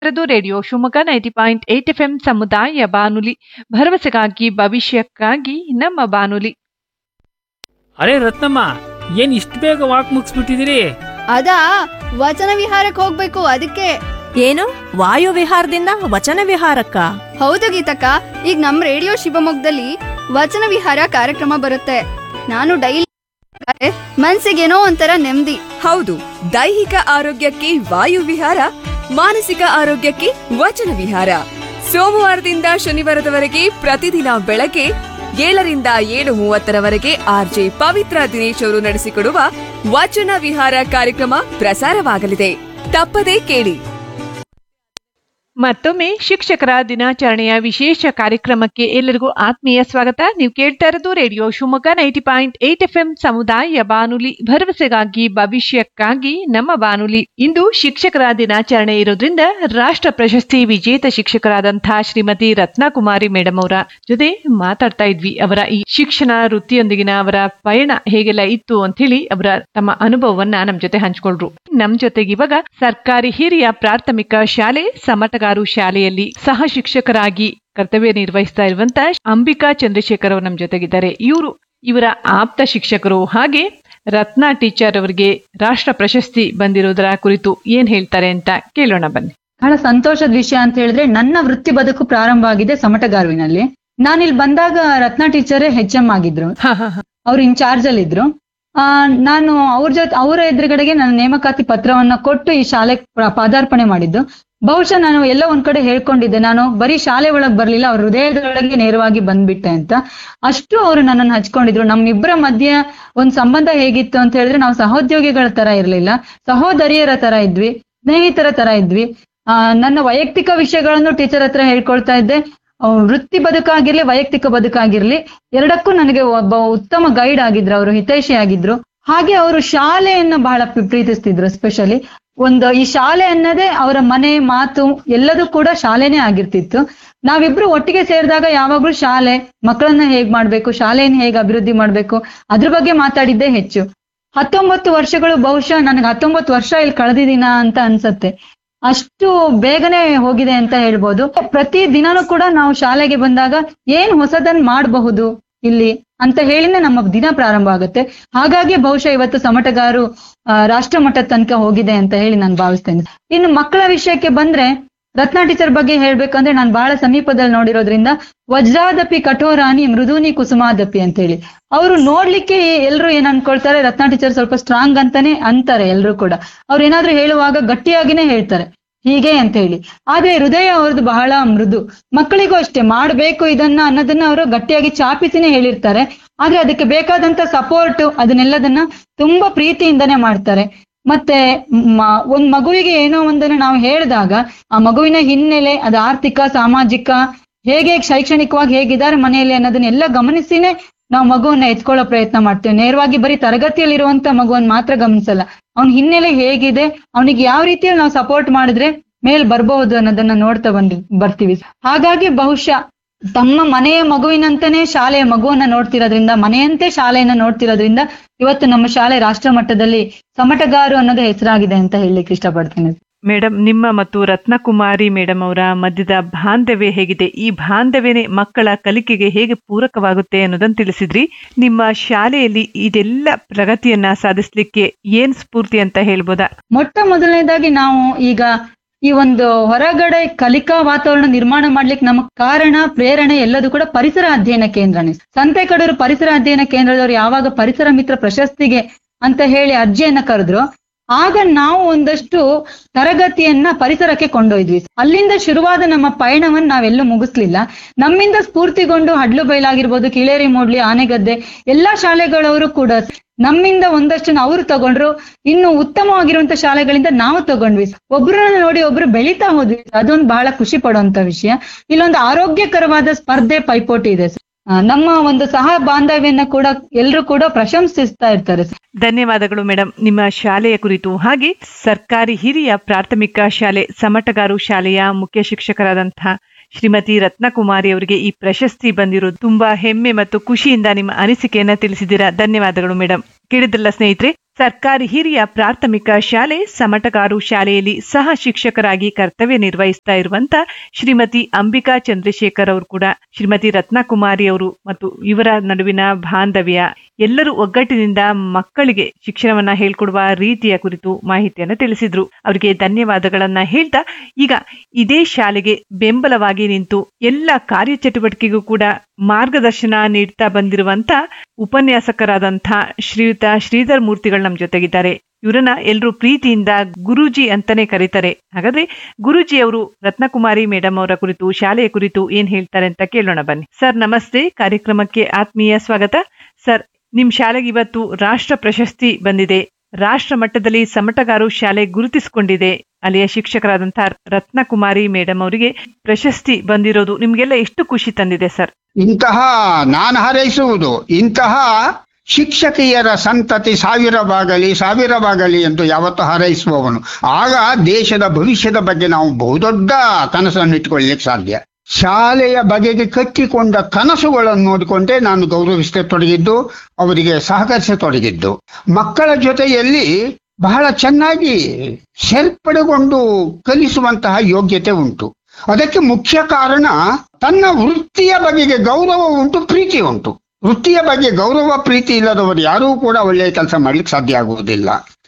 ಇದು radio Shivamogga ninety point eight F M ಸಮುದಾಯ ಬಾನುಲಿ ಭರವಸೆಗಾಗಿ ಭವಿಷ್ಯಕ್ಕಾಗಿ ನಮ್ಮ ಬಾನುಲಿ ಅರೆ ರತ್ನಮ್ಮ ಏನ್ ಇಷ್ಟು ಬೇಗ ವಾಕ್ ಮುಗಿಸ್ಬಿಟ್ಟಿದಿರಿ ಅದಾ ವಚನ ವಿಹಾರಕ್ಕೆ ಹೋಗ್ಬೇಕು ಅದಕ್ಕೆ ಏನು ವಾಯು ವಿಹಾರದಿಂದ ವಚನ ವಿಹಾರಕ್ಕ ಹೌದು ಗೀತಕ್ಕ ಈಗ ನಮ್ ರೇಡಿಯೋ ಶಿವಮೊಗ್ಗದಲ್ಲಿ ವಚನ ವಿಹಾರ ಕಾರ್ಯಕ್ರಮ ಬರುತ್ತೆ ನಾನು ಡೈಲಿ ಮನ್ಸಿಗೇನೋ ಒಂಥರ ನೆಮ್ಮದಿ ಹೌದು ದೈಹಿಕ ಆರೋಗ್ಯಕ್ಕೆ ವಾಯು ವಿಹಾರ ಮಾನಸಿಕ ಆರೋಗ್ಯಕ್ಕೆ ವಚನ ವಿಹಾರ ಸೋಮವಾರದಿಂದ ಶನಿವಾರದವರೆಗೆ ಪ್ರತಿದಿನ ಬೆಳಗ್ಗೆ ಏಳರಿಂದ ಏಳು ಮೂವತ್ತರವರೆಗೆ ಆರ್ಜೆ ಪವಿತ್ರ ದಿನೇಶ್ ಅವರು ನಡೆಸಿಕೊಡುವ ವಚನ ವಿಹಾರ ಕಾರ್ಯಕ್ರಮ ಪ್ರಸಾರವಾಗಲಿದೆ ತಪ್ಪದೇ ಕೇಳಿ ಮತ್ತೊಮ್ಮೆ ಶಿಕ್ಷಕರ ದಿನಾಚರಣೆಯ ವಿಶೇಷ ಕಾರ್ಯಕ್ರಮಕ್ಕೆ ಎಲ್ಲರಿಗೂ ಆತ್ಮೀಯ ಸ್ವಾಗತ ನೀವು ಕೇಳ್ತಾ ಇರೋದು radio Shivamogga ninety point eight F M ಸಮುದಾಯ ಬಾನುಲಿ ಭರವಸೆಗಾಗಿ ಭವಿಷ್ಯಕ್ಕಾಗಿ ನಮ್ಮ ಬಾನುಲಿ ಇಂದು ಶಿಕ್ಷಕರ ದಿನಾಚರಣೆ ಇರೋದ್ರಿಂದ ರಾಷ್ಟ್ರ ಪ್ರಶಸ್ತಿ ವಿಜೇತ ಶಿಕ್ಷಕರಾದಂತಹ ಶ್ರೀಮತಿ ರತ್ನಕುಮಾರಿ ಮೇಡಮ್ ಅವರ ಜೊತೆ ಮಾತಾಡ್ತಾ ಇದ್ವಿ ಅವರ ಈ ಶಿಕ್ಷಣ ವೃತ್ತಿಯೊಂದಿಗಿನ ಅವರ ಪಯಣ ಹೇಗೆಲ್ಲ ಇತ್ತು ಅಂತ ಹೇಳಿ ಅವರ ತಮ್ಮ ಅನುಭವವನ್ನ ನಮ್ ಜೊತೆ ಹಂಚ್ಕೊಳ್ರು ನಮ್ ಜೊತೆಗೆ ಇವಾಗ ಸರ್ಕಾರಿ ಹಿರಿಯ ಪ್ರಾಥಮಿಕ ಶಾಲೆ ಸಮಟಗಾರು ಶಾಲೆಯಲ್ಲಿ ಸಹ ಶಿಕ್ಷಕರಾಗಿ ಕರ್ತವ್ಯ ನಿರ್ವಹಿಸ್ತಾ ಇರುವಂತ ಅಂಬಿಕಾ ಚಂದ್ರಶೇಖರ್ ಅವರು ನಮ್ ಜೊತೆಗಿದ್ದಾರೆ ಇವರು ಇವರ ಆಪ್ತ ಶಿಕ್ಷಕರು ಹಾಗೆ ರತ್ನ ಟೀಚರ್ ಅವರಿಗೆ ರಾಷ್ಟ್ರ ಪ್ರಶಸ್ತಿ ಬಂದಿರೋದರ ಕುರಿತು ಏನ್ ಹೇಳ್ತಾರೆ ಅಂತ ಕೇಳೋಣ ಬನ್ನಿ ಬಹಳ ಸಂತೋಷದ ವಿಷಯ ಅಂತ ಹೇಳಿದ್ರೆ ನನ್ನ ವೃತ್ತಿ ಬದುಕು ಪ್ರಾರಂಭ ಆಗಿದೆ ಸಮಟಗಾರುವಿನಲ್ಲಿ ನಾನಿಲ್ಲಿ ಬಂದಾಗ ರತ್ನ ಟೀಚರೇ ಹೆಚ್ ಎಂ ಆಗಿದ್ರು ಹ, ಹ, ಹ. ಅವ್ರು ಇನ್ಚಾರ್ಜ್ ಅಲ್ಲಿ ಇದ್ರು ಆ ನಾನು ಅವ್ರ ಜೊತೆ ಅವರ ಎದುರುಗಡೆಗೆ ನನ್ನ ನೇಮಕಾತಿ ಪತ್ರವನ್ನ ಕೊಟ್ಟು ಈ ಶಾಲೆ ಪಾದಾರ್ಪಣೆ ಮಾಡಿದ್ದು ಬಹುಶಃ ನಾನು ಎಲ್ಲ ಒಂದ್ ಕಡೆ ಹೇಳ್ಕೊಂಡಿದ್ದೆ ನಾನು ಬರೀ ಶಾಲೆ ಒಳಗ್ ಬರ್ಲಿಲ್ಲ ಅವ್ರ ಹೃದಯದೊಳಗೆ ನೇರವಾಗಿ ಬಂದ್ಬಿಟ್ಟೆ ಅಂತ ಅಷ್ಟು ಅವರು ನನ್ನನ್ನು ಹಚ್ಕೊಂಡಿದ್ರು ನಮ್ಮಿಬ್ಬರ ಮಧ್ಯೆ ಒಂದ್ ಸಂಬಂಧ ಹೇಗಿತ್ತು ಅಂತ ಹೇಳಿದ್ರೆ ನಾವು ಸಹೋದ್ಯೋಗಿಗಳ ತರ ಇರ್ಲಿಲ್ಲ ಸಹೋದರಿಯರ ತರ ಇದ್ವಿ ಸ್ನೇಹಿತರ ತರ ಇದ್ವಿ ಆ ನನ್ನ ವೈಯಕ್ತಿಕ ವಿಷಯಗಳನ್ನು ಟೀಚರ್ ಹತ್ರ ಹೇಳ್ಕೊಳ್ತಾ ಇದ್ದೆ ಅವ್ರ ವೃತ್ತಿ ಬದುಕಾಗಿರ್ಲಿ ವೈಯಕ್ತಿಕ ಬದುಕಾಗಿರ್ಲಿ ಎರಡಕ್ಕೂ ನನಗೆ ಒಬ್ಬ ಉತ್ತಮ ಗೈಡ್ ಆಗಿದ್ರು ಅವರು ಹಿತೈಷಿ ಆಗಿದ್ರು ಹಾಗೆ ಅವರು ಶಾಲೆಯನ್ನ ಬಹಳ ಪ್ರೀ- ಪ್ರೀತಿಸ್ತಿದ್ರು ಸ್ಪೆಷಲಿ ಒಂದು ಈ ಶಾಲೆ ಅನ್ನೋದೇ ಅವರ ಮನೆ ಮಾತು ಎಲ್ಲದೂ ಕೂಡ ಶಾಲೆನೇ ಆಗಿರ್ತಿತ್ತು ನಾವಿಬ್ರು ಒಟ್ಟಿಗೆ ಸೇರಿದಾಗ ಯಾವಾಗ್ಲೂ ಶಾಲೆ ಮಕ್ಕಳನ್ನ ಹೇಗ್ ಮಾಡ್ಬೇಕು ಶಾಲೆಯನ್ನು ಹೇಗ್ ಅಭಿವೃದ್ಧಿ ಮಾಡ್ಬೇಕು ಅದ್ರ ಬಗ್ಗೆ ಮಾತಾಡಿದ್ದೇ ಹೆಚ್ಚು ಹತ್ತೊಂಬತ್ತು ವರ್ಷಗಳು ಬಹುಶಃ ನನಗೆ ಹತ್ತೊಂಬತ್ತು ವರ್ಷ ಇಲ್ಲಿ ಕಳೆದಿದ್ದೀನ ಅಂತ ಅನ್ಸತ್ತೆ ಅಷ್ಟು ಬೇಗನೆ ಹೋಗಿದೆ ಅಂತ ಹೇಳ್ಬೋದು ಪ್ರತಿ ದಿನಾನೂ ಕೂಡ ನಾವು ಶಾಲೆಗೆ ಬಂದಾಗ ಏನ್ ಹೊಸದನ್ ಮಾಡಬಹುದು ಇಲ್ಲಿ ಅಂತ ಹೇಳಿನೇ ನಮ್ಮ ದಿನ ಪ್ರಾರಂಭ ಆಗುತ್ತೆ ಹಾಗಾಗಿ ಬಹುಶಃ ಇವತ್ತು ಸಮಟಗಾರು ಆ, ರಾಷ್ಟ್ರ ಮಟ್ಟದ ತನಕ ಹೋಗಿದೆ ಅಂತ ಹೇಳಿ ನಾನು ಭಾವಿಸ್ತೇನೆ ಇನ್ನು ಮಕ್ಕಳ ವಿಷಯಕ್ಕೆ ಬಂದ್ರೆ ರತ್ನ ಟೀಚರ್ ಬಗ್ಗೆ ಹೇಳ್ಬೇಕಂದ್ರೆ ನಾನು ಬಹಳ ಸಮೀಪದಲ್ಲಿ ನೋಡಿರೋದ್ರಿಂದ ವಜ್ರಾದಪಿ ಕಠೋರಾನಿ ಮೃದೂನಿ ಕುಸುಮಾದಪಿ ಅಂತ ಹೇಳಿ ಅವರು ನೋಡ್ಲಿಕ್ಕೆ ಎಲ್ರು ಏನ್ ಅನ್ಕೊಳ್ತಾರೆ ರತ್ನ ಟೀಚರ್ ಸ್ವಲ್ಪ ಸ್ಟ್ರಾಂಗ್ ಅಂತಾನೆ ಅಂತಾರೆ ಎಲ್ರು ಕೂಡ ಅವ್ರು ಏನಾದ್ರೂ ಹೇಳುವಾಗ ಗಟ್ಟಿಯಾಗಿನೇ ಹೇಳ್ತಾರೆ ಹೀಗೆ ಅಂತ ಹೇಳಿ ಆದ್ರೆ ಹೃದಯ ಅವ್ರದ್ದು ಬಹಳ ಮೃದು ಮಕ್ಕಳಿಗೂ ಅಷ್ಟೇ ಮಾಡ್ಬೇಕು ಇದನ್ನ ಅನ್ನೋದನ್ನ ಅವರು ಗಟ್ಟಿಯಾಗಿ ಚಾಪಿಸಿನೇ ಹೇಳಿರ್ತಾರೆ ಆದ್ರೆ ಅದಕ್ಕೆ ಬೇಕಾದಂತ ಸಪೋರ್ಟ್ ಅದನ್ನೆಲ್ಲದನ್ನ ತುಂಬಾ ಪ್ರೀತಿಯಿಂದನೇ ಮಾಡ್ತಾರೆ ಮತ್ತೆ ಮ- ಒಂದ್ ಮಗುವಿಗೆ ಏನೋ ಒಂದನ್ನ ನಾವು ಹೇಳಿದಾಗ ಆ ಮಗುವಿನ ಹಿನ್ನೆಲೆ ಅದು ಆರ್ಥಿಕ ಸಾಮಾಜಿಕ ಹೇಗೆ ಶೈಕ್ಷಣಿಕವಾಗಿ ಹೇಗಿದ್ದಾರೆ ಮನೆಯಲ್ಲಿ ಅನ್ನೋದನ್ನೆಲ್ಲ ಗಮನಿಸಿನೇ ನಾವು ಮಗುವನ್ನ ಎತ್ಕೊಳ್ಳೋ ಪ್ರಯತ್ನ ಮಾಡ್ತೇವೆ ನೇರವಾಗಿ ಬರೀ ತರಗತಿಯಲ್ಲಿರುವಂತ ಮಗುವನ್ನ ಮಾತ್ರ ಗಮನಿಸಲ್ಲ ಅವನ ಹಿನ್ನೆಲೆ ಹೇಗಿದೆ ಅವನಿಗೆ ಯಾವ ರೀತಿಯಲ್ಲಿ ನಾವು ಸಪೋರ್ಟ್ ಮಾಡಿದ್ರೆ ಮೇಲ್ ಬರ್ಬಹುದು ಅನ್ನೋದನ್ನ ನೋಡ್ತಾ ಬಂದ್ ಬರ್ತೀವಿ ಹಾಗಾಗಿ ಬಹುಶಃ ತಮ್ಮ ಮನೆಯ ಮಗುವಿನಂತಾನೆ ಶಾಲೆಯ ಮಗುವನ್ನ ನೋಡ್ತಿರೋದ್ರಿಂದ ಮನೆಯಂತೆ ಶಾಲೆಯನ್ನ ನೋಡ್ತಿರೋದ್ರಿಂದ ಇವತ್ತು ನಮ್ಮ ಶಾಲೆ ರಾಷ್ಟ್ರ ಮಟ್ಟದಲ್ಲಿ ಸಮಟಗಾರು ಅನ್ನೋದು ಹೆಸರಾಗಿದೆ ಅಂತ ಹೇಳಲಿಕ್ಕೆ ಇಷ್ಟಪಡ್ತೇನೆ ಮೇಡಮ್ ನಿಮ್ಮ ಮತ್ತು ರತ್ನಕುಮಾರಿ ಮೇಡಮ್ ಅವರ ಮಧ್ಯದ ಬಾಂಧವ್ಯ ಹೇಗಿದೆ ಈ ಬಾಂಧವ್ಯನೇ ಮಕ್ಕಳ ಕಲಿಕೆಗೆ ಹೇಗೆ ಪೂರಕವಾಗುತ್ತೆ ಅನ್ನೋದನ್ನು ತಿಳಿಸಿದ್ರಿ ನಿಮ್ಮ ಶಾಲೆಯಲ್ಲಿ ಇದೆಲ್ಲ ಪ್ರಗತಿಯನ್ನ ಸಾಧಿಸ್ಲಿಕ್ಕೆ ಏನ್ ಸ್ಫೂರ್ತಿ ಅಂತ ಹೇಳ್ಬೋದಾ ಮೊಟ್ಟ ಮೊದಲನೇದಾಗಿ ನಾವು ಈಗ ಈ ಒಂದು ಹೊರಗಡೆ ಕಲಿಕಾ ವಾತಾವರಣ ನಿರ್ಮಾಣ ಮಾಡ್ಲಿಕ್ಕೆ ನಮಗ್ ಕಾರಣ ಪ್ರೇರಣೆ ಎಲ್ಲದೂ ಕೂಡ ಪರಿಸರ ಅಧ್ಯಯನ ಕೇಂದ್ರನೇ ಸಂತೆಕಡೂರು ಪರಿಸರ ಅಧ್ಯಯನ ಕೇಂದ್ರದವರು ಯಾವಾಗ ಪರಿಸರ ಮಿತ್ರ ಪ್ರಶಸ್ತಿಗೆ ಅಂತ ಹೇಳಿ ಅರ್ಜಿಯನ್ನ ಕರೆದ್ರು ಆಗ ನಾವು ಒಂದಷ್ಟು ತರಗತಿಯನ್ನ ಪರಿಸರಕ್ಕೆ ಕೊಂಡೊಯ್ದ್ವಿ ಅಲ್ಲಿಂದ ಶುರುವಾದ ನಮ್ಮ ಪಯಣವನ್ನ ನಾವೆಲ್ಲೂ ಮುಗಿಸ್ಲಿಲ್ಲ ನಮ್ಮಿಂದ ಸ್ಫೂರ್ತಿಗೊಂಡು ಹಡ್ಲು ಬೈಲಾಗಿರ್ಬೋದು ಕಿಳೇರಿ ಮೂಡ್ಲಿ ಆನೆಗದ್ದೆ ಎಲ್ಲಾ ಶಾಲೆಗಳವರು ಕೂಡ ನಮ್ಮಿಂದ ಒಂದಷ್ಟನ್ನ ಅವರು ತಗೊಂಡ್ರು ಇನ್ನು ಉತ್ತಮವಾಗಿರುವಂತ ಶಾಲೆಗಳಿಂದ ನಾವು ತಗೊಂಡ್ವಿ ಒಬ್ರನ್ನ ನೋಡಿ ಒಬ್ರು ಬೆಳೀತಾ ಹೋದ್ವಿ ಅದೊಂದು ಬಹಳ ಖುಷಿ ಪಡುವಂತ ವಿಷಯ ಇಲ್ಲೊಂದು ಆರೋಗ್ಯಕರವಾದ ಸ್ಪರ್ಧೆ ಪೈಪೋಟಿ ಇದೆ ಆ, ನಮ್ಮ ಒಂದು ಸಹ ಬಾಂಧವ್ಯನ ಕೂಡ ಎಲ್ರು ಕೂಡ ಪ್ರಶಂಸಿಸ್ತಾ ಇರ್ತಾರೆ ಧನ್ಯವಾದಗಳು ಮೇಡಮ್ ನಿಮ್ಮ ಶಾಲೆಯ ಕುರಿತು ಹಾಗೆ ಸರ್ಕಾರಿ ಹಿರಿಯ ಪ್ರಾಥಮಿಕ ಶಾಲೆ ಸಮಟಗಾರು ಶಾಲೆಯ ಮುಖ್ಯ ಶಿಕ್ಷಕರಾದಂತಹ ಶ್ರೀಮತಿ ರತ್ನಕುಮಾರಿ ಅವರಿಗೆ ಈ ಪ್ರಶಸ್ತಿ ಬಂದಿರೋದು ತುಂಬಾ ಹೆಮ್ಮೆ ಮತ್ತು ಖುಷಿಯಿಂದ ನಿಮ್ಮ ಅನಿಸಿಕೆಯನ್ನ ತಿಳಿಸಿದ್ದೀರಾ ಧನ್ಯವಾದಗಳು ಮೇಡಮ್ ಕೇಳಿದ್ರಲ್ಲ ಸ್ನೇಹಿತರೆ ಸರ್ಕಾರಿ ಹಿರಿಯ ಪ್ರಾಥಮಿಕ ಶಾಲೆ ಸಮಟಗಾರು ಶಾಲೆಯಲ್ಲಿ ಸಹ ಶಿಕ್ಷಕರಾಗಿ ಕರ್ತವ್ಯ ನಿರ್ವಹಿಸ್ತಾ ಇರುವಂತ ಶ್ರೀಮತಿ ಅಂಬಿಕಾ ಚಂದ್ರಶೇಖರ್ ಅವರು ಕೂಡ ಶ್ರೀಮತಿ ರತ್ನಕುಮಾರಿ ಅವರು ಮತ್ತು ಇವರ ನಡುವಿನ ಬಾಂಧವ್ಯ ಎಲ್ಲರೂ ಒಗ್ಗಟ್ಟಿನಿಂದ ಮಕ್ಕಳಿಗೆ ಶಿಕ್ಷಣವನ್ನ ಹೇಳ್ಕೊಡುವ ರೀತಿಯ ಕುರಿತು ಮಾಹಿತಿಯನ್ನು ತಿಳಿಸಿದ್ರು ಅವರಿಗೆ ಧನ್ಯವಾದಗಳನ್ನ ಹೇಳ್ತಾ ಈಗ ಇದೇ ಶಾಲೆಗೆ ಬೆಂಬಲವಾಗಿ ನಿಂತು ಎಲ್ಲ ಕಾರ್ಯಚಟುವಟಿಕೆಗೂ ಕೂಡ ಮಾರ್ಗದರ್ಶನ ನೀಡ್ತಾ ಬಂದಿರುವಂತ ಉಪನ್ಯಾಸಕರಾದಂಥ ಶ್ರೀಯುತ ಶ್ರೀಧರ್ ಮೂರ್ತಿಗಳು ನಮ್ಮ ಜೊತೆಗಿದ್ದಾರೆ ಇವರನ್ನ ಎಲ್ಲರೂ ಪ್ರೀತಿಯಿಂದ ಗುರೂಜಿ ಅಂತಾನೆ ಕರೀತಾರೆ ಹಾಗಾದ್ರೆ ಗುರೂಜಿ ಅವರು ರತ್ನಕುಮಾರಿ ಮೇಡಮ್ ಅವರ ಕುರಿತು ಶಾಲೆಯ ಕುರಿತು ಏನ್ ಹೇಳ್ತಾರೆ ಅಂತ ಕೇಳೋಣ ಬನ್ನಿ ಸರ್ ನಮಸ್ತೆ ಕಾರ್ಯಕ್ರಮಕ್ಕೆ ಆತ್ಮೀಯ ಸ್ವಾಗತ ಸರ್ ನಿಮ್ ಶಾಲೆಗೆ ಇವತ್ತು ರಾಷ್ಟ್ರ ಪ್ರಶಸ್ತಿ ಬಂದಿದೆ ರಾಷ್ಟ್ರ ಮಟ್ಟದಲ್ಲಿ ಸಮಟಗಾರು ಶಾಲೆ ಗುರುತಿಸಿಕೊಂಡಿದೆ ಅಲ್ಲಿಯ ಶಿಕ್ಷಕರಾದಂತಹ ರತ್ನಕುಮಾರಿ ಮೇಡಮ್ ಅವರಿಗೆ ಪ್ರಶಸ್ತಿ ಬಂದಿರೋದು ನಿಮ್ಗೆಲ್ಲ ಎಷ್ಟು ಖುಷಿ ತಂದಿದೆ ಸರ್ ಇಂತಹ ನಾನು ಹಾರೈಸುವುದು ಇಂತಹ ಶಿಕ್ಷಕಿಯರ ಸಂತತಿ ಸಾವಿರವಾಗಲಿ ಸಾವಿರವಾಗಲಿ ಎಂದು ಯಾವತ್ತು ಹಾರೈಸುವವನು ಆಗ ದೇಶದ ಭವಿಷ್ಯದ ಬಗ್ಗೆ ನಾವು ಬಹುದೊಡ್ಡ ಕನಸನ್ನು ಇಟ್ಕೊಳ್ಳಿಕ್ಕೆ ಸಾಧ್ಯ ಶಾಲೆಯ ಬಗೆಗೆ ಕಟ್ಟಿಕೊಂಡ ಕನಸುಗಳನ್ನು ನೋಡಿಕೊಂಡೇ ನಾನು ಗೌರವಿಸತೊಡಗಿದ್ದು ಅವರಿಗೆ ಸಹಕರಿಸತೊಡಗಿದ್ದು ಮಕ್ಕಳ ಜೊತೆಯಲ್ಲಿ ಬಹಳ ಚೆನ್ನಾಗಿ ಸೇರ್ಪಡೆಗೊಂಡು ಕಲಿಸುವಂತಹ ಯೋಗ್ಯತೆ ಉಂಟು ಅದಕ್ಕೆ ಮುಖ್ಯ ಕಾರಣ ತನ್ನ ವೃತ್ತಿಯ ಬಗೆಗೆ ಗೌರವ ಉಂಟು ಪ್ರೀತಿ ಉಂಟು ವೃತ್ತಿಯ ಬಗ್ಗೆ ಗೌರವ ಪ್ರೀತಿ ಇಲ್ಲದವರು ಯಾರೂ ಕೂಡ ಒಳ್ಳೆಯ ಕೆಲಸ ಮಾಡ್ಲಿಕ್ಕೆ ಸಾಧ್ಯ ಆಗುವುದಿಲ್ಲ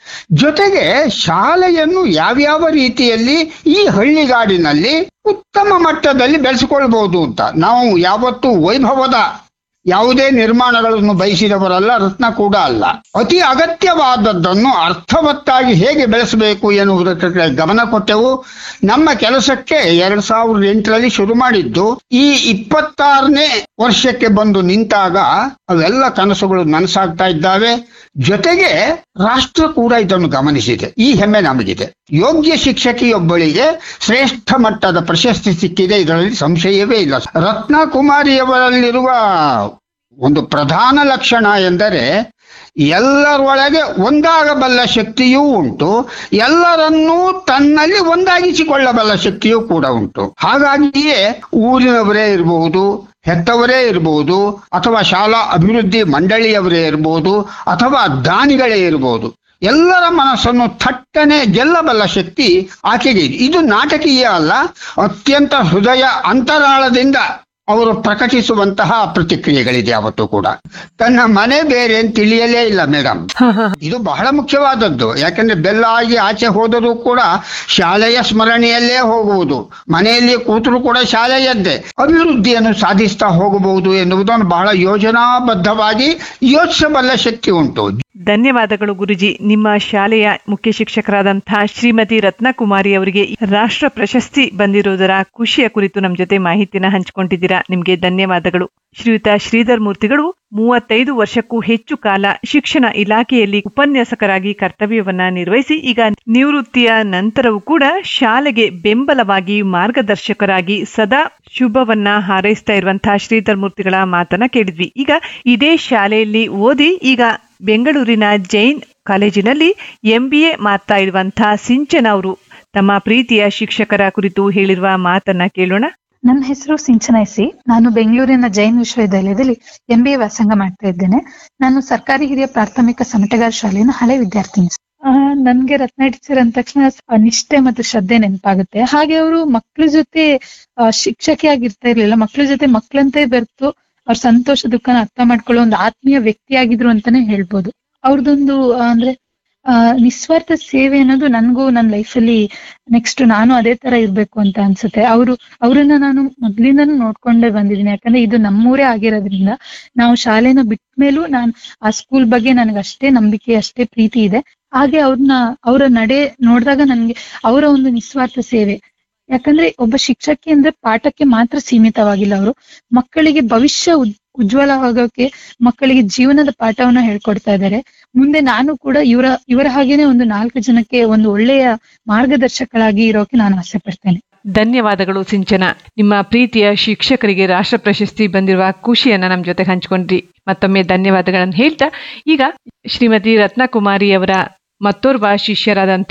ಜೊತೆಗೆ ಶಾಲೆಯನ್ನು ಯಾವ್ಯಾವ ರೀತಿಯಲ್ಲಿ ಈ ಹಳ್ಳಿಗಾಡಿನಲ್ಲಿ ಉತ್ತಮ ಮಟ್ಟದಲ್ಲಿ ಬೆಳೆಸಿಕೊಳ್ಬಹುದು ಅಂತ ನಾವು ಯಾವತ್ತೂ ವೈಭವದ ಯಾವುದೇ ನಿರ್ಮಾಣಗಳನ್ನು ಬಯಸಿದವರಲ್ಲ ರತ್ನ ಕೂಡ ಅಲ್ಲ ಅತಿ ಅಗತ್ಯವಾದದ್ದನ್ನು ಅರ್ಥವತ್ತಾಗಿ ಹೇಗೆ ಬೆಳೆಸಬೇಕು ಎನ್ನುವುದಕ್ಕೆ ಗಮನ ಕೊಟ್ಟೆವು ನಮ್ಮ ಕೆಲಸಕ್ಕೆ ಎರಡ್ ಸಾವಿರದ ಎಂಟರಲ್ಲಿ ಶುರು ಮಾಡಿದ್ದು ಈ ಇಪ್ಪತ್ತಾರನೇ ವರ್ಷಕ್ಕೆ ಬಂದು ನಿಂತಾಗ ಅವೆಲ್ಲ ಕನಸುಗಳು ನನಸಾಗ್ತಾ ಇದ್ದಾವೆ ಜೊತೆಗೆ ರಾಷ್ಟ್ರ ಕೂಡ ಇದನ್ನು ಗಮನಿಸಿದೆ ಈ ಹೆಮ್ಮೆ ನಮಗಿದೆ ಯೋಗ್ಯ ಶಿಕ್ಷಕಿಯೊಬ್ಬಳಿಗೆ ಶ್ರೇಷ್ಠ ಮಟ್ಟದ ಪ್ರಶಸ್ತಿ ಸಿಕ್ಕಿದೆ ಇದರಲ್ಲಿ ಸಂಶಯವೇ ಇಲ್ಲ ರತ್ನಕುಮಾರಿಯವರಲ್ಲಿರುವ ಒಂದು ಪ್ರಧಾನ ಲಕ್ಷಣ ಎಂದರೆ ಎಲ್ಲರೊಳಗೆ ಒಂದಾಗಬಲ್ಲ ಶಕ್ತಿಯೂ ಉಂಟು ಎಲ್ಲರನ್ನೂ ತನ್ನಲ್ಲಿ ಒಂದಾಗಿಸಿಕೊಳ್ಳಬಲ್ಲ ಶಕ್ತಿಯೂ ಕೂಡ ಉಂಟು ಹಾಗಾಗಿಯೇ ಊರಿನವರೇ ಇರಬಹುದು ಹೆತ್ತವರೇ ಇರಬಹುದು ಅಥವಾ ಶಾಲಾ ಅಭಿವೃದ್ಧಿ ಮಂಡಳಿಯವರೇ ಇರಬಹುದು ಅಥವಾ ದಾನಿಗಳೇ ಇರಬಹುದು ಎಲ್ಲರ ಮನಸ್ಸನ್ನು ಥಟ್ಟನೆ ಗೆಲ್ಲಬಲ್ಲ ಶಕ್ತಿ ಆಕೆಗೆ ಇದೆ ಇದು ನಾಟಕೀಯ ಅಲ್ಲ ಅತ್ಯಂತ ಹೃದಯ ಅಂತರಾಳದಿಂದ ಅವರು ಪ್ರಕಟಿಸುವಂತಹ ಪ್ರತಿಕ್ರಿಯೆಗಳಿದೆ ಯಾವತ್ತೂ ಕೂಡ ತನ್ನ ಮನೆ ಬೇರೆ ಅಂತ ತಿಳಿಯಲೇ ಇಲ್ಲ ಮೇಡಮ್ ಇದು ಬಹಳ ಮುಖ್ಯವಾದದ್ದು ಯಾಕಂದ್ರೆ ಬೆಲ್ಲ ಆಗಿ ಆಚೆ ಹೋದರೂ ಕೂಡ ಶಾಲೆಯ ಸ್ಮರಣೆಯಲ್ಲೇ ಹೋಗುವುದು ಮನೆಯಲ್ಲಿ ಕೂತರೂ ಕೂಡ ಶಾಲೆಯದ್ದೇ ಅಭಿವೃದ್ಧಿಯನ್ನು ಸಾಧಿಸ್ತಾ ಹೋಗಬಹುದು ಎನ್ನುವುದನ್ನು ಬಹಳ ಯೋಜನಾಬದ್ಧವಾಗಿ ಯೋಚಿಸಬಲ್ಲ ಶಕ್ತಿ ಉಂಟು ಧನ್ಯವಾದಗಳು ಗುರುಜಿ ನಿಮ್ಮ ಶಾಲೆಯ ಮುಖ್ಯ ಶಿಕ್ಷಕರಾದಂತಹ ಶ್ರೀಮತಿ ರತ್ನಕುಮಾರಿ ಅವರಿಗೆ ರಾಷ್ಟ್ರ ಪ್ರಶಸ್ತಿ ಬಂದಿರುವುದರ ಖುಷಿಯ ಕುರಿತು ನಮ್ಮ ಜೊತೆ ಮಾಹಿತಿನ ಹಂಚಿಕೊಂಡಿದ್ದೀರಾ ನಿಮ್ಗೆ ಧನ್ಯವಾದಗಳು ಶ್ರೀಯುತ ಶ್ರೀಧರ್ ಮೂರ್ತಿಗಳು ಮೂವತ್ತೈದು ವರ್ಷಕ್ಕೂ ಹೆಚ್ಚು ಕಾಲ ಶಿಕ್ಷಣ ಇಲಾಖೆಯಲ್ಲಿ ಉಪನ್ಯಾಸಕರಾಗಿ ಕರ್ತವ್ಯವನ್ನ ನಿರ್ವಹಿಸಿ ಈಗ ನಿವೃತ್ತಿಯ ನಂತರವೂ ಕೂಡ ಶಾಲೆಗೆ ಬೆಂಬಲವಾಗಿ ಮಾರ್ಗದರ್ಶಕರಾಗಿ ಸದಾ ಶುಭವನ್ನ ಹಾರೈಸ್ತಾ ಇರುವಂತಹ ಶ್ರೀಧರ್ ಮೂರ್ತಿಗಳ ಮಾತನ್ನ ಕೇಳಿದ್ವಿ ಈಗ ಇದೇ ಶಾಲೆಯಲ್ಲಿ ಓದಿ ಈಗ ಬೆಂಗಳೂರಿನ ಜೈನ್ ಕಾಲೇಜಿನಲ್ಲಿ ಎಂಬಿಎ ಮಾಡ್ತಾ ಇರುವಂತಹ ಸಿಂಚನ ಅವರು ತಮ್ಮ ಪ್ರೀತಿಯ ಶಿಕ್ಷಕರ ಕುರಿತು ಹೇಳಿರುವ ಮಾತನ್ನ ಕೇಳೋಣ ನನ್ನ ಹೆಸರು ಸಿಂಚನ ಎಸಿ ನಾನು ಬೆಂಗಳೂರಿನ ಜೈನ್ ವಿಶ್ವವಿದ್ಯಾಲಯದಲ್ಲಿ ಎಂ ಬಿ ಎ ವ್ಯಾಸಂಗ ಮಾಡ್ತಾ ಇದ್ದೇನೆ ನಾನು ಸರ್ಕಾರಿ ಹಿರಿಯ ಪ್ರಾಥಮಿಕ ಸಮಟಗಾರ ಶಾಲೆಯ ಹಳೆ ವಿದ್ಯಾರ್ಥಿನಿ ಆ, ನನ್ಗೆ ರತ್ನ ಟೀಚರ್ ಅಂದ ತಕ್ಷಣ ಸ- ನಿಷ್ಠೆ ಮತ್ತು ಶ್ರದ್ಧೆ ನೆನಪಾಗುತ್ತೆ ಹಾಗೆ ಅವರು ಮಕ್ಳ ಜೊತೆ ಆ, ಶಿಕ್ಷಕಿಯಾಗಿರ್ತಾ ಇರ್ಲಿಲ್ಲ ಮಕ್ಳ ಜೊತೆ ಮಕ್ಳಂತೆ ಬೆರ್ತು ಅವ್ರ ಸಂತೋಷ ದುಃಖನ ಅರ್ಥ ಮಾಡ್ಕೊಳ್ಳೋ ಒಂದು ಆತ್ಮೀಯ ವ್ಯಕ್ತಿಯಾಗಿದ್ರು ಅಂತಾನೆ ಹೇಳ್ಬೋದು ಅವ್ರದ್ದೊಂದು ಆ, ಅಂದ್ರೆ ಆ ನಿಸ್ವಾರ್ಥ ಸೇವೆ ಅನ್ನೋದು ನನ್ಗೂ ನನ್ನ ಲೈಫಲ್ಲಿ ನೆಕ್ಸ್ಟ್ ನಾನು ಅದೇ ತರ ಇರ್ಬೇಕು ಅಂತ ಅನ್ಸುತ್ತೆ ಅವರು ಅವರನ್ನ ನಾನು ಮೊದ್ಲಿಂದನೂ ನೋಡ್ಕೊಂಡೇ ಬಂದಿದ್ದೀನಿ ಯಾಕಂದ್ರೆ ಇದು ನಮ್ಮೂರೇ ಆಗಿರೋದ್ರಿಂದ ನಾವು ಶಾಲೆನ ಬಿಟ್ಟ ಮೇಲೂ ನಾನು ಆ ಸ್ಕೂಲ್ ಬಗ್ಗೆ ನನಗೆ ಅಷ್ಟೇ ನಂಬಿಕೆ ಅಷ್ಟೇ ಪ್ರೀತಿ ಇದೆ ಹಾಗೆ ಅವ್ರನ್ನ ಅವರ ನಡೆ ನೋಡಿದಾಗ ನನ್ಗೆ ಅವರ ಒಂದು ನಿಸ್ವಾರ್ಥ ಸೇವೆ ಯಾಕಂದ್ರೆ ಒಬ್ಬ ಶಿಕ್ಷಕಿ ಅಂದ್ರೆ ಪಾಠಕ್ಕೆ ಮಾತ್ರ ಸೀಮಿತವಾಗಿಲ್ಲ ಅವರು ಮಕ್ಕಳಿಗೆ ಭವಿಷ್ಯ ಉಜ್- ಉಜ್ವಲವಾಗೋಕೆ ಮಕ್ಕಳಿಗೆ ಜೀವನದ ಪಾಠವನ್ನ ಹೇಳ್ಕೊಡ್ತಾ ಇದ್ದಾರೆ ಮುಂದೆ ನಾನು ಕೂಡ ಇವರ ಇವರ ಹಾಗೇನೆ ಒಂದು ನಾಲ್ಕು ಜನಕ್ಕೆ ಒಂದು ಒಳ್ಳೆಯ ಮಾರ್ಗದರ್ಶಕಳಾಗಿ ಇರೋಕೆ ನಾನು ಆಸೆ ಪಡ್ತೇನೆ ಧನ್ಯವಾದಗಳು ಸಿಂಚನ ನಿಮ್ಮ ಪ್ರೀತಿಯ ಶಿಕ್ಷಕರಿಗೆ ರಾಷ್ಟ್ರ ಪ್ರಶಸ್ತಿ ಬಂದಿರುವ ಖುಷಿಯನ್ನ ನಮ್ಮ ಜೊತೆ ಹಂಚಿಕೊಂಡ್ರಿ ಮತ್ತೊಮ್ಮೆ ಧನ್ಯವಾದಗಳನ್ನು ಹೇಳ್ತಾ ಈಗ ಶ್ರೀಮತಿ ರತ್ನಕುಮಾರಿ ಅವರ ಮತ್ತೋರ್ವ ಶಿಷ್ಯರಾದಂಥ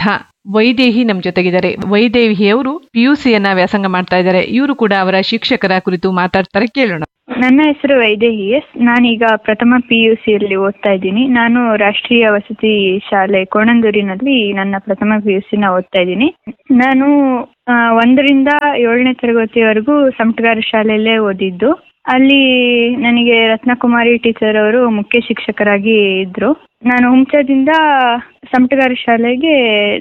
ವೈದೇಹಿ ನಮ್ ಜೊತೆಗಿದ್ದಾರೆ ವೈದೇಹಿ ಅವರು ಪಿಯುಸಿಯನ್ನ ವ್ಯಾಸಂಗ ಮಾಡ್ತಾ ಇದ್ದಾರೆ ಇವರು ಕೂಡ ಅವರ ಶಿಕ್ಷಕರ ಕುರಿತು ಮಾತಾಡ್ತಾರೆ ಕೇಳೋಣ ನನ್ನ ಹೆಸರು ವೈದೇಹಿ ಎಸ್ ನಾನೀಗ ಪ್ರಥಮ ಪಿ ಯು ಸಿಯಲ್ಲಿ ಓದ್ತಾ ಇದ್ದೀನಿ ನಾನು ರಾಷ್ಟ್ರೀಯ ವಸತಿ ಶಾಲೆ ಕೋಣಂದೂರಿನಲ್ಲಿ ನನ್ನ ಪ್ರಥಮ ಪಿ ಯು ಸಿನ ಓದ್ತಾ ಇದ್ದೀನಿ ನಾನು ಆ, ಒಂದರಿಂದ ಏಳನೇ ತರಗತಿವರೆಗೂ ಸಮಟಗಾರ ಶಾಲೆಯಲ್ಲೇ ಓದಿದ್ದು ಅಲ್ಲಿ ನನಗೆ ರತ್ನಕುಮಾರಿ ಟೀಚರ್ ಅವರು ಮುಖ್ಯ ಶಿಕ್ಷಕರಾಗಿ ಇದ್ರು ನಾನು ಹುಂಚದಿಂದ ಸಮಟಗಾರ ಶಾಲೆಗೆ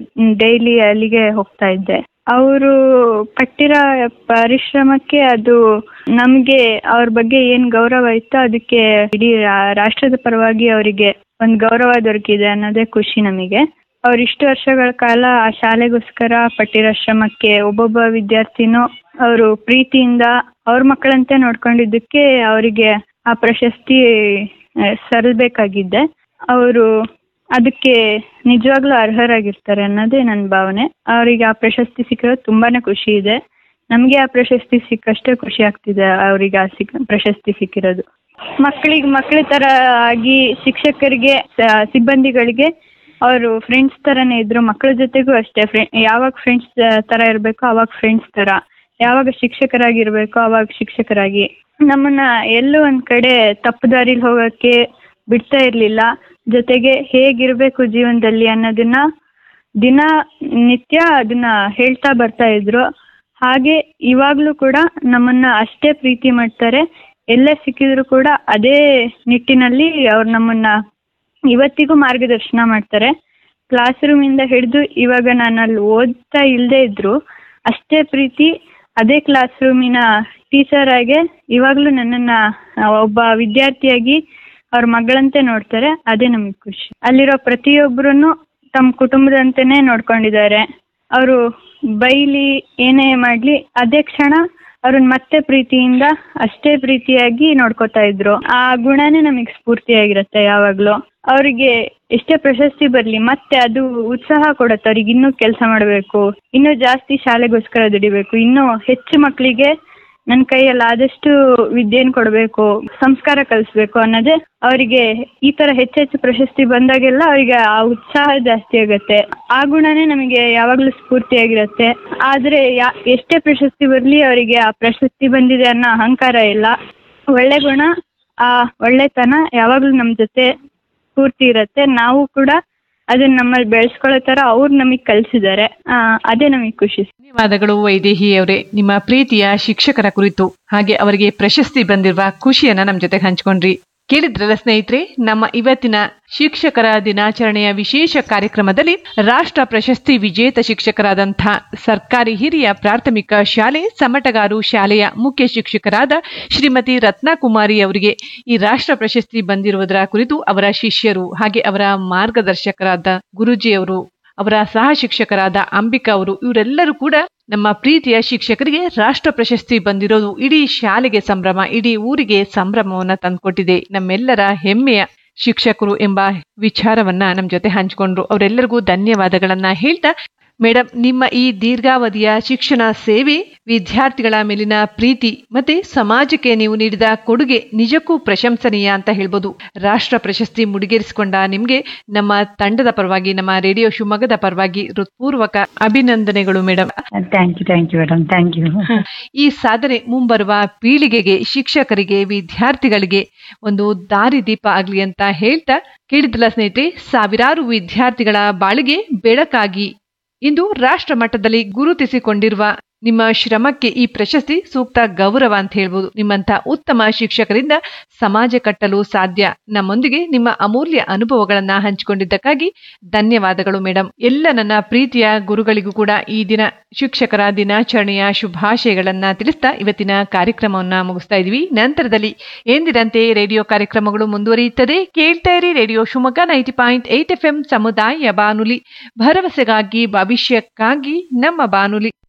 ಡೈಲಿ ಅಲ್ಲಿಗೆ ಹೋಗ್ತಾ ಇದ್ದೆ ಅವರು ಪಟ್ಟಿರೋ ಪರಿಶ್ರಮಕ್ಕೆ ಅದು ನಮಗೆ ಅವ್ರ ಬಗ್ಗೆ ಏನ್ ಗೌರವ ಇತ್ತೋ ಅದಕ್ಕೆ ಇಡೀ ರಾ- ರಾಷ್ಟ್ರದ ಪರವಾಗಿ ಅವರಿಗೆ ಒಂದು ಗೌರವ ದೊರಕಿದೆ ಅನ್ನೋದೇ ಖುಷಿ ನಮಗೆ ಅವ್ರು ಇಷ್ಟು ವರ್ಷಗಳ ಕಾಲ ಆ ಶಾಲೆಗೋಸ್ಕರ ಪಟ್ಟಿರೋ ಶ್ರಮಕ್ಕೆ ಒಬ್ಬೊಬ್ಬ ವಿದ್ಯಾರ್ಥಿನೂ ಅವರು ಪ್ರೀತಿಯಿಂದ ಅವ್ರ ಮಕ್ಕಳಂತೆ ನೋಡ್ಕೊಂಡಿದ್ದಕ್ಕೆ ಅವರಿಗೆ ಆ ಪ್ರಶಸ್ತಿ ಆ, ಸಲ್ಲಬೇಕಾಗಿದ್ದೆ ಅವರು ಅದಕ್ಕೆ ನಿಜವಾಗ್ಲೂ ಅರ್ಹರಾಗಿರ್ತಾರೆ ಅನ್ನೋದೇ ನನ್ನ ಭಾವನೆ ಅವರಿಗೆ ಆ ಪ್ರಶಸ್ತಿ ಸಿಕ್ಕಿರೋದು ತುಂಬಾನೇ ಖುಷಿ ಇದೆ ನಮಗೆ ಆ ಪ್ರಶಸ್ತಿ ಸಿಕ್ಕಷ್ಟೇ ಖುಷಿ ಆಗ್ತಿದೆ ಅವರಿಗೆ ಆ ಸಿಕ್ ಪ್ರಶಸ್ತಿ ಸಿಕ್ಕಿರೋದು ಮಕ್ಕಳಿಗೆ ಮಕ್ಕಳ ಥರ ಆಗಿ ಶಿಕ್ಷಕರಿಗೆ ಸ- ಸಿಬ್ಬಂದಿಗಳಿಗೆ ಅವರು ಫ್ರೆಂಡ್ಸ್ ಥರನೇ ಇದ್ರು ಮಕ್ಕಳ ಜೊತೆಗೂ ಅಷ್ಟೇ ಫ್ರೆ ಯಾವಾಗ ಫ್ರೆಂಡ್ಸ್ ಥರ ಇರಬೇಕೋ ಅವಾಗ ಫ್ರೆಂಡ್ಸ್ ಥರ ಯಾವಾಗ ಶಿಕ್ಷಕರಾಗಿರ್ಬೇಕೋ ಅವಾಗ ಶಿಕ್ಷಕರಾಗಿ ನಮ್ಮನ್ನ ಎಲ್ಲೂ ಒಂದ್ ಕಡೆ ತಪ್ಪು ದಾರಿಲಿ ಹೋಗೋಕ್ಕೆ ಬಿಡ್ತಾ ಇರಲಿಲ್ಲ ಜೊತೆಗೆ ಹೇಗಿರ್ಬೇಕು ಜೀವನದಲ್ಲಿ ಅನ್ನೋದನ್ನ ದಿನ ನಿತ್ಯ ಅದನ್ನ ಹೇಳ್ತಾ ಬರ್ತಾ ಇದ್ರು ಹಾಗೆ ಇವಾಗ್ಲೂ ಕೂಡ ನಮ್ಮನ್ನ ಅಷ್ಟೇ ಪ್ರೀತಿ ಮಾಡ್ತಾರೆ ಎಲ್ಲೇ ಸಿಕ್ಕಿದ್ರು ಕೂಡ ಅದೇ ನಿಟ್ಟಿನಲ್ಲಿ ಅವ್ರು ನಮ್ಮನ್ನ ಇವತ್ತಿಗೂ ಮಾರ್ಗದರ್ಶನ ಮಾಡ್ತಾರೆ ಕ್ಲಾಸ್ ರೂಮಿಂದ ಹಿಡಿದು ಇವಾಗ ನಾನು ಅಲ್ಲಿ ಓದ್ತಾ ಇಲ್ಲದೆ ಇದ್ರು ಅಷ್ಟೇ ಪ್ರೀತಿ ಅದೇ ಕ್ಲಾಸ್ ರೂಮಿನ ಟೀಚರ್ ಆಗಿ ಇವಾಗಲೂ ನನ್ನನ್ನ ಆ, ಒಬ್ಬ ವಿದ್ಯಾರ್ಥಿಯಾಗಿ ಅವ್ರ ಮಗಳಂತೆ ನೋಡ್ತಾರೆ ಅದೇ ನಮಗೆ ಖುಷಿ ಅಲ್ಲಿರೋ ಪ್ರತಿಯೊಬ್ಬರೂ ತಮ್ಮ ಕುಟುಂಬದಂತೆನೇ ನೋಡ್ಕೊಂಡಿದ್ದಾರೆ ಅವರು ಬೈಲಿ ಏನೇ ಮಾಡಲಿ ಅದೇ ಕ್ಷಣ ಅವ್ರನ್ನ ಮತ್ತೆ ಪ್ರೀತಿಯಿಂದ ಅಷ್ಟೇ ಪ್ರೀತಿಯಾಗಿ ನೋಡ್ಕೊತಾ ಇದ್ರು ಆ ಗುಣನೇ ನಮಗೆ ಸ್ಫೂರ್ತಿಯಾಗಿರುತ್ತೆ ಯಾವಾಗ್ಲೂ ಅವರಿಗೆ ಎಷ್ಟೇ ಪ್ರಶಸ್ತಿ ಬರ್ಲಿ ಮತ್ತೆ ಅದು ಉತ್ಸಾಹ ಕೊಡುತ್ತೆ ಅವ್ರಿಗೆ ಇನ್ನೂ ಕೆಲಸ ಮಾಡಬೇಕು ಇನ್ನೂ ಜಾಸ್ತಿ ಶಾಲೆಗೋಸ್ಕರ ದುಡಿಬೇಕು ಇನ್ನೂ ಹೆಚ್ಚು ಮಕ್ಕಳಿಗೆ ನನ್ನ ಕೈಯಲ್ಲಿ ಆದಷ್ಟು ವಿದ್ಯೆಯನ್ನು ಕೊಡಬೇಕು ಸಂಸ್ಕಾರ ಕಲಿಸ್ಬೇಕು ಅನ್ನೋದೇ ಅವರಿಗೆ ಈ ತರ ಹೆಚ್ಚೆಚ್ಚು ಪ್ರಶಸ್ತಿ ಬಂದಾಗೆಲ್ಲ ಅವರಿಗೆ ಆ ಉತ್ಸಾಹ ಜಾಸ್ತಿ ಆಗುತ್ತೆ ಆ ಗುಣನೇ ನಮಗೆ ಯಾವಾಗಲೂ ಸ್ಫೂರ್ತಿಯಾಗಿರುತ್ತೆ ಆದ್ರೆ ಯಾ ಎಷ್ಟೇ ಪ್ರಶಸ್ತಿ ಬರಲಿ ಅವರಿಗೆ ಆ ಪ್ರಶಸ್ತಿ ಬಂದಿದೆ ಅನ್ನೋ ಅಹಂಕಾರ ಇಲ್ಲ ಒಳ್ಳೆ ಗುಣ ಆ ಒಳ್ಳೆತನ ಯಾವಾಗಲೂ ನಮ್ಮ ಜೊತೆ ಸ್ಫೂರ್ತಿ ಇರುತ್ತೆ ನಾವು ಕೂಡ ಅದನ್ನ ನಮ್ಮಲ್ಲಿ ಬೆಳೆಸ್ಕೊಳ್ಳೋ ತರ ಅವ್ರು ನಮಗೆ ಕಲಿಸಿದ್ದಾರೆ ಅದೇ ನಮಗೆ ಖುಷಿ ಧನ್ಯವಾದಗಳು ವೈದೇಹಿ ಅವರೇ ನಿಮ್ಮ ಪ್ರೀತಿಯ ಶಿಕ್ಷಕರ ಕುರಿತು ಹಾಗೆ ಅವರಿಗೆ ಪ್ರಶಸ್ತಿ ಬಂದಿರುವ ಖುಷಿಯನ್ನ ನಮ್ಮ ಜೊತೆ ಹಂಚ್ಕೊಂಡ್ರಿ ಕೇಳಿದ್ರಲ್ಲ ಸ್ನೇಹಿತರೆ ನಮ್ಮ ಇವತ್ತಿನ ಶಿಕ್ಷಕರ ದಿನಾಚರಣೆಯ ವಿಶೇಷ ಕಾರ್ಯಕ್ರಮದಲ್ಲಿ ರಾಷ್ಟ್ರ ಪ್ರಶಸ್ತಿ ವಿಜೇತ ಶಿಕ್ಷಕರಾದಂಥ ಸರ್ಕಾರಿ ಹಿರಿಯ ಪ್ರಾಥಮಿಕ ಶಾಲೆ ಸಮಟಗಾರು ಶಾಲೆಯ ಮುಖ್ಯ ಶಿಕ್ಷಕರಾದ ಶ್ರೀಮತಿ ರತ್ನಕುಮಾರಿ ಅವರಿಗೆ ಈ ರಾಷ್ಟ್ರ ಪ್ರಶಸ್ತಿ ಬಂದಿರುವುದರ ಕುರಿತು ಅವರ ಶಿಷ್ಯರು ಹಾಗೆ ಅವರ ಮಾರ್ಗದರ್ಶಕರಾದ ಗುರುಜಿಯವರು ಅವರ ಸಹ ಶಿಕ್ಷಕರಾದ ಅಂಬಿಕಾ ಅವರು ಇವರೆಲ್ಲರೂ ಕೂಡ ನಮ್ಮ ಪ್ರೀತಿಯ ಶಿಕ್ಷಕರಿಗೆ ರಾಷ್ಟ್ರ ಪ್ರಶಸ್ತಿ ಬಂದಿರೋದು ಇಡೀ ಶಾಲೆಗೆ ಸಂಭ್ರಮ ಇಡೀ ಊರಿಗೆ ಸಂಭ್ರಮವನ್ನ ತಂದ್ಕೊಟ್ಟಿದೆ ನಮ್ಮೆಲ್ಲರ ಹೆಮ್ಮೆಯ ಶಿಕ್ಷಕರು ಎಂಬ ವಿಚಾರವನ್ನ ನಮ್ಮ ಜೊತೆ ಹಂಚಿಕೊಂಡ್ರು ಅವರೆಲ್ಲರಿಗೂ ಧನ್ಯವಾದಗಳನ್ನ ಹೇಳ್ತಾ ಮೇಡಮ್ ನಿಮ್ಮ ಈ ದೀರ್ಘಾವಧಿಯ ಶಿಕ್ಷಣ ಸೇವೆ ವಿದ್ಯಾರ್ಥಿಗಳ ಮೇಲಿನ ಪ್ರೀತಿ ಮತ್ತೆ ಸಮಾಜಕ್ಕೆ ನೀವು ನೀಡಿದ ಕೊಡುಗೆ ನಿಜಕ್ಕೂ ಪ್ರಶಂಸನೀಯ ಅಂತ ಹೇಳ್ಬೋದು ರಾಷ್ಟ್ರ ಪ್ರಶಸ್ತಿ ಮುಡಿಗೇರಿಸಿಕೊಂಡ ನಿಮ್ಗೆ ನಮ್ಮ ತಂಡದ ಪರವಾಗಿ ನಮ್ಮ ರೇಡಿಯೋ ಶಿವಮೊಗ್ಗದ ಪರವಾಗಿ ಹೃತ್ಪೂರ್ವಕ ಅಭಿನಂದನೆಗಳು madam thank you thank you madam thank you ಈ ಸಾಧನೆ ಮುಂಬರುವ ಪೀಳಿಗೆಗೆ ಶಿಕ್ಷಕರಿಗೆ ವಿದ್ಯಾರ್ಥಿಗಳಿಗೆ ಒಂದು ದಾರಿದೀಪ ಆಗ್ಲಿ ಅಂತ ಹೇಳ್ತಾ ಕೇಳಿದ್ರಲ್ಲ ಸ್ನೇಹಿತರೆ ಸಾವಿರಾರು ವಿದ್ಯಾರ್ಥಿಗಳ ಬಾಳಿಗೆ ಬೆಳಕಾಗಿ ಇಂದು ರಾಷ್ಟ್ರ ಮಟ್ಟದಲ್ಲಿ ಗುರುತಿಸಿಕೊಂಡಿರುವ ನಿಮ್ಮ ಶ್ರಮಕ್ಕೆ ಈ ಪ್ರಶಸ್ತಿ ಸೂಕ್ತ ಗೌರವ ಅಂತ ಹೇಳ್ಬೋದು ನಿಮ್ಮಂತ ಉತ್ತಮ ಶಿಕ್ಷಕರಿಂದ ಸಮಾಜ ಕಟ್ಟಲು ಸಾಧ್ಯ ನಮ್ಮೊಂದಿಗೆ ನಿಮ್ಮ ಅಮೂಲ್ಯ ಅನುಭವಗಳನ್ನ ಹಂಚಿಕೊಂಡಿದ್ದಕ್ಕಾಗಿ ಧನ್ಯವಾದಗಳು ಮೇಡಮ್ ಎಲ್ಲ ನನ್ನ ಪ್ರೀತಿಯ ಗುರುಗಳಿಗೂ ಕೂಡ ಈ ದಿನ ಶಿಕ್ಷಕರ ದಿನಾಚರಣೆಯ ಶುಭಾಶಯಗಳನ್ನ ತಿಳಿಸ್ತಾ ಇವತ್ತಿನ ಕಾರ್ಯಕ್ರಮವನ್ನ ಮುಗಿಸ್ತಾ ಇದೀವಿ ನಂತರದಲ್ಲಿ ಎಂದಿನಂತೆ ರೇಡಿಯೋ ಕಾರ್ಯಕ್ರಮಗಳು ಮುಂದುವರಿಯುತ್ತದೆ ಕೇಳ್ತಾ ಇರಿ radio Shivamogga ninety point eight F M ಸಮುದಾಯ ಬಾನುಲಿ ಭರವಸೆಗಾಗಿ ಭವಿಷ್ಯಕ್ಕಾಗಿ ನಮ್ಮ ಬಾನುಲಿ